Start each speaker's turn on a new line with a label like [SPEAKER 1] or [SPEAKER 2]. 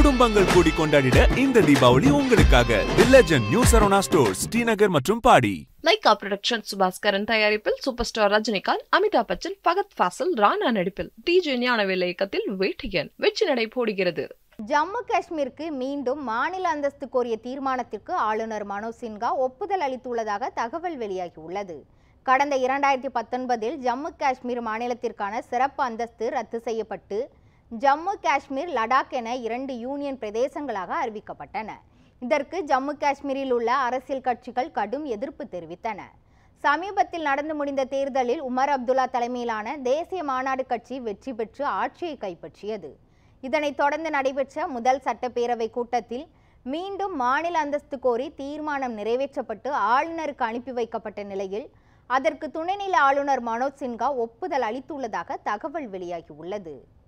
[SPEAKER 1] குடும்பங்கள் கூடி கொண்டாடிட இந்த தீபாவளி உங்களுக்காக the legend new Saravana stores Srinagar மற்றும் பாடி
[SPEAKER 2] லைகா புரொடக்ஷன் சுபாஸ்கரன் தயாரிப்பில் சூப்பர் ஸ்டார் ரஜினிகாந்த் அமிதாப் பச்சன் பகத் ஃபாசில் ராணா நடிப்பில் டிஜே ஞானவேல் இயக்கத்தில் வேட்டியன் வெற்றி நடை போடுகிறது
[SPEAKER 3] ஜம்மு காஷ்மீருக்கு மீண்டும் மாநில அந்தஸ்து கோரிய தீர்மானத்திற்கு ஆளுநர் மனோஜ் சின்ஹா ஒப்புதல் அளித்துள்ளதாக தகவல் வெளியாகியுள்ளது கடந்த இரண்டாயிரத்தி பத்தொன்பதில் ஜம்மு காஷ்மீர் மாநிலத்திற்கான சிறப்பு அந்தஸ்து ரத்து செய்யப்பட்டு ஜம்மு காஷ்மீர் லடாக் என இரண்டு யூனியன் பிரதேசங்களாக அறிவிக்கப்பட்டன இதற்கு ஜம்மு காஷ்மீரில் உள்ள அரசியல் கட்சிகள் கடும் எதிர்ப்பு தெரிவித்தன சமீபத்தில் நடந்து முடிந்த தேர்தலில் உமர் அப்துல்லா தலைமையிலான தேசிய மாநாடு கட்சி வெற்றி பெற்று ஆட்சியை கைப்பற்றியது இதனைத் தொடர்ந்து நடைபெற்ற முதல் சட்டப்பேரவை கூட்டத்தில் மீண்டும் மாநில அந்தஸ்து கோரி தீர்மானம் நிறைவேற்றப்பட்டு ஆளுநருக்கு அனுப்பி வைக்கப்பட்ட நிலையில் அதற்கு துணைநிலை ஆளுநர் மனோஜ் சின்ஹா ஒப்புதல் அளித்துள்ளதாக தகவல் வெளியாகியுள்ளது